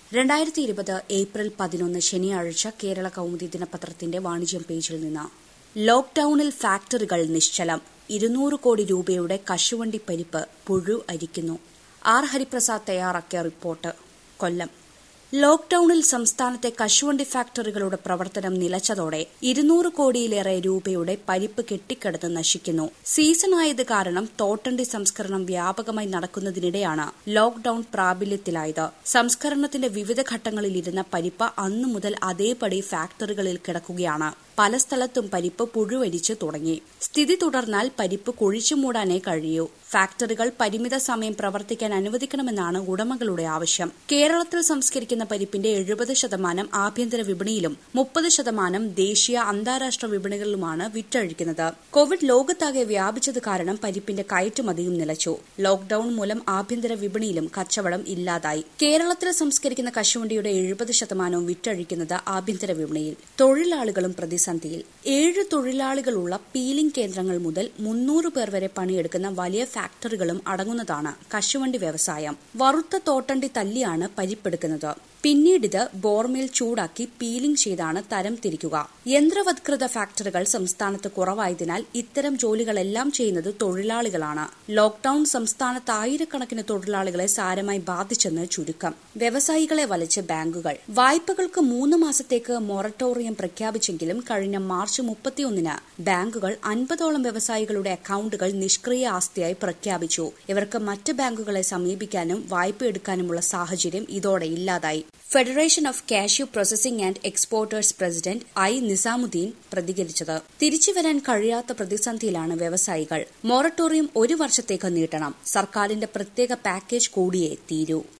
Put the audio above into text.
രണ്ടായിരത്തി ഇരുപത് ഏപ്രിൽ പതിനൊന്ന് ശനിയാഴ്ച കേരള കൗമുദി ദിനപത്രത്തിന്റെ വാണിജ്യം പേജിൽ നിന്ന് ലോക്ഡൌണിൽ ഫാക്ടറികൾ നിശ്ചലം ഇരുന്നൂറ് കോടി രൂപയുടെ കശുവണ്ടി പരിപ്പ് പുഴു അരിക്കുന്നു ആർ ഹരിപ്രസാദ് തയ്യാറാക്കിയ റിപ്പോർട്ട് കൊല്ലം ലോക്ഡൌണിൽ സംസ്ഥാനത്തെ കശുവണ്ടി ഫാക്ടറികളുടെ പ്രവർത്തനം നിലച്ചതോടെ ഇരുന്നൂറ് കോടിയിലേറെ രൂപയുടെ പരിപ്പ് കെട്ടിക്കിടന്ന് നശിക്കുന്നു സീസണായത് കാരണം തോട്ടണ്ടി സംസ്കരണം വ്യാപകമായി നടക്കുന്നതിനിടെയാണ് ലോക്ഡൌൺ പ്രാബല്യത്തിലായത് സംസ്കരണത്തിന്റെ വിവിധ ഘട്ടങ്ങളിലിരുന്ന പരിപ്പ് അന്നു മുതൽ അതേപടി ഫാക്ടറികളിൽ കിടക്കുകയാണ് പല സ്ഥലത്തും പരിപ്പ് പുഴുവരിച്ചു തുടങ്ങി സ്ഥിതി തുടർന്നാൽ പരിപ്പ് കുഴിച്ചു മൂടാനേ കഴിയൂ ഫാക്ടറികൾ പരിമിത സമയം പ്രവർത്തിക്കാൻ അനുവദിക്കണമെന്നാണ് ഉടമകളുടെ ആവശ്യം കേരളത്തിൽ സംസ്കരിക്കുന്ന പരിപ്പിന്റെ എഴുപത് ശതമാനം ആഭ്യന്തര വിപണിയിലും മുപ്പത് ശതമാനം ദേശീയ അന്താരാഷ്ട്ര വിപണികളിലുമാണ് വിറ്റഴിക്കുന്നത് കോവിഡ് ലോകത്താകെ വ്യാപിച്ചത് കാരണം പരിപ്പിന്റെ കയറ്റുമതിയും നിലച്ചു ലോക്ഡൌൺ മൂലം ആഭ്യന്തര വിപണിയിലും കച്ചവടം ഇല്ലാതായി കേരളത്തിൽ സംസ്കരിക്കുന്ന കശുവണ്ടിയുടെ എഴുപത് ശതമാനവും വിറ്റഴിക്കുന്നത് ആഭ്യന്തര വിപണിയിൽ തൊഴിലാളികളും പ്രതിസന്ധിയിൽ ഏഴ് തൊഴിലാളികളുള്ള പീലിംഗ് കേന്ദ്രങ്ങൾ മുതൽ മുന്നൂറ് പേർ വരെ പണിയെടുക്കുന്ന വലിയ ഫാക്ടറികളും അടങ്ങുന്നതാണ് കശുവണ്ടി വ്യവസായം വറുത്ത തോട്ടണ്ടി തല്ലിയാണ് പരിപ്പെടുക്കുന്നത് പിന്നീടിത് ബോർമേൽ ചൂടാക്കി പീലിംഗ് ചെയ്താണ് തരം തിരിക്കുക യന്ത്രവത്കൃത ഫാക്ടറികൾ സംസ്ഥാനത്ത് കുറവായതിനാൽ ഇത്തരം ജോലികളെല്ലാം ചെയ്യുന്നത് തൊഴിലാളികളാണ് ലോക്ഡൌൺ സംസ്ഥാനത്ത് ആയിരക്കണക്കിന് തൊഴിലാളികളെ സാരമായി ബാധിച്ചെന്ന് ചുരുക്കം വ്യവസായികളെ വലച്ച് ബാങ്കുകൾ വായ്പകൾക്ക് മൂന്ന് മാസത്തേക്ക് മൊറട്ടോറിയം പ്രഖ്യാപിച്ചെങ്കിലും കഴിഞ്ഞ മാർച്ച് മുപ്പത്തിയൊന്നിന് ബാങ്കുകൾ അൻപതോളം വ്യവസായികളുടെ അക്കൌണ്ടുകൾ നിഷ്ക്രിയ ആസ്തിയായി പ്രഖ്യാപിച്ചു ഇവർക്ക് മറ്റ് ബാങ്കുകളെ സമീപിക്കാനും വായ്പ എടുക്കാനുമുള്ള സാഹചര്യം ഇതോടെ ഇല്ലാതായി federation of cashew processing and exporters president I Nizamuddin പ്രതികരിച്ചത് തിരിച്ചുവരാൻ കഴിയാത്ത പ്രതിസന്ധിയിലാണ് വ്യവസായികൾ മൊറട്ടോറിയം ഒരു വർഷത്തേക്ക് നീട്ടണം സർക്കാരിന്റെ പ്രത്യേക പാക്കേജ് കൂടിയേ തീരൂ